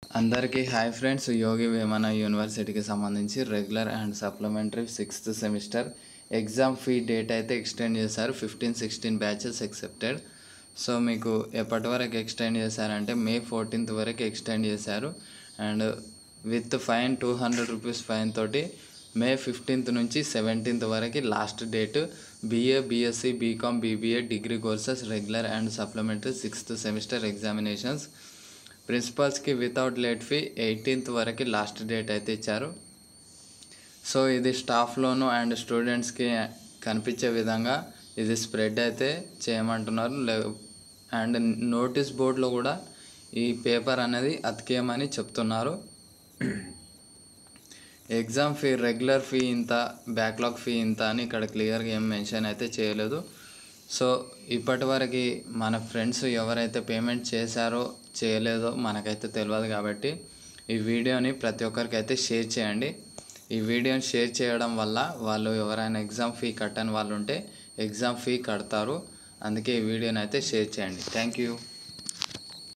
అందరికీ hi friends యోగి వేమన యూనివర్సిటీకి సంబంధించి regular and supplementary sixth semester exam fee date అయితే ఎక్స్టెండ్ చేశారు fifteen sixteen batches excepted so మీకు ఎప్పటి వరకు ఎక్స్టెండ్ చేశారంటే మే ఫోర్టీన్త్ వరకు ఎక్స్టెండ్ చేశారు and with fine two hundred rupees fine తోటి మే ఫిఫ్టీన్త్ నుంచి సెవెంటీన్త్ వరకు last date BA BSc BCom BBA degree courses regular and supplementary sixth semester examinations ప్రిన్సిపల్స్కి వితౌట్ లేట్ ఫీ ఎయిటీన్త్ వరకు last date అయితే ఇచ్చారు so ఇది స్టాఫ్లోను and స్టూడెంట్స్కి కనిపించే విధంగా ఇది స్ప్రెడ్ అయితే చేయమంటున్నారు లే అండ్ నోటీస్ బోర్డులో కూడా ఈ పేపర్ అనేది అతికేయమని చెప్తున్నారు ఎగ్జామ్ ఫీ రెగ్యులర్ ఫీ ఇంత బ్యాక్లాగ్ ఫీ ఇంత అని ఇక్కడ క్లియర్గా ఏం మెన్షన్ అయితే చేయలేదు సో ఇప్పటి వరకు మన ఫ్రెండ్స్ ఎవరైతే పేమెంట్ చేశారో చేయలేదో మనకైతే తెలియదు కాబట్టి ఈ వీడియోని ప్రతి ఒక్కరికి అయితే షేర్ చేయండి ఈ వీడియోని షేర్ చేయడం వల్ల వాళ్ళు ఎవరైనా ఎగ్జామ్ ఫీ కట్టని వాళ్ళు ఉంటే ఎగ్జామ్ ఫీ కడతారు అందుకే ఈ వీడియోని అయితే షేర్ చేయండి థ్యాంక్ యూ